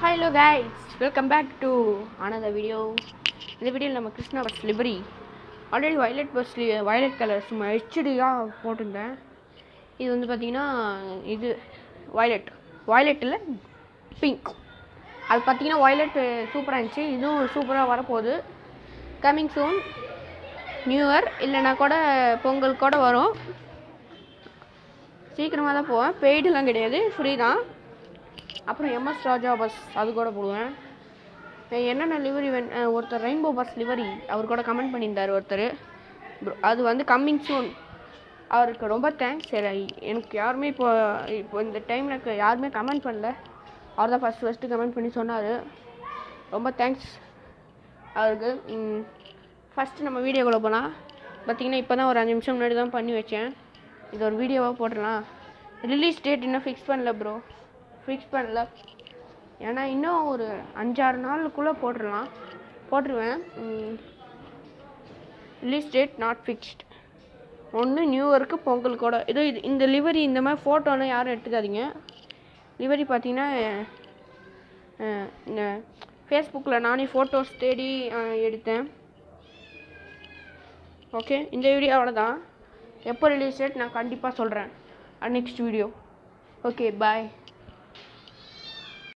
hello guys welcome back to another video இந்த வீடியோவில் நம்ம கிருஷ்ணா பஸ் லிபரி already violet bus violet colour சும்மா ஹெச்டியாக போட்டிருந்தேன் இது வந்து பார்த்தீங்கன்னா இது வயலட் வயலட்டில் பிங்க் அது பார்த்தீங்கன்னா வயலட் சூப்பராக இருந்துச்சு இதுவும் சூப்பராக வரப்போகுது கம்மிங் சூன் நியூ இயர் இல்லைனா கூட பொங்கல் கூட வரும் சீக்கிரமாக தான் போவேன் பெய்டுலாம் கிடையாது ஃப்ரீ தான் அப்புறம் எம்எஸ் ராஜா பஸ் அது கூட போடுவேன் அஹ் என்னென்ன லிவரி வேண் அஹ் ஒருத்தர் ரெயின்போ பஸ் லிவரி அவர் கூட கமெண்ட் பண்ணியிருந்தார் ஒருத்தர் Bro, அது வந்து கம்மிங் சூன் அவருக்கு ரொம்ப தேங்க்ஸ் சரி எனக்கு யாருமே இப்போ இப்போ இந்த டைமில் எனக்கு யாருமே கமெண்ட் பண்ணல அவர் தான் ஃபஸ்ட் ஃபஸ்ட்டு கமெண்ட் பண்ணி சொன்னார் ரொம்ப தேங்க்ஸ் அவருக்கு ஃபஸ்ட்டு நம்ம வீடியோக்குள்ளே போனால் பார்த்தீங்கன்னா இப்போ தான் ஒரு அஞ்சு நிமிஷம் முன்னாடி தான் பண்ணி வச்சேன் இது ஒரு வீடியோவாக போட்டுடலாம் ரிலீஸ் டேட் இன்னும் ஃபிக்ஸ் பண்ணல ப்ரோ ஃபிக்ஸ் பண்ணல ஏன்னா இன்னும் ஒரு அஞ்சாறு நாளுக்குள்ளே போட்டுடலாம் போட்டுருவேன் ரிலீஸ் டேட் நாட் ஃபிக்ஸ்ட் ஒன்று நியூ இயருக்கு பொங்கலுக்கோட இதோ இது இந்த லிவரி இந்த மாதிரி ஃபோட்டோலாம் யாரும் எடுத்துக்காதீங்க லிவரி பார்த்தீங்கன்னா அஹ், இந்த ஃபேஸ்புக்கில் நானே ஃபோட்டோஸ் தேடி அஹ், எடுத்தேன் ஓகே இந்த வீடியோவோட தான் எப்போ ரிலீஸ் டேட் நான் கண்டிப்பாக சொல்கிறேன் நெக்ஸ்ட் வீடியோ ஓகே பாய்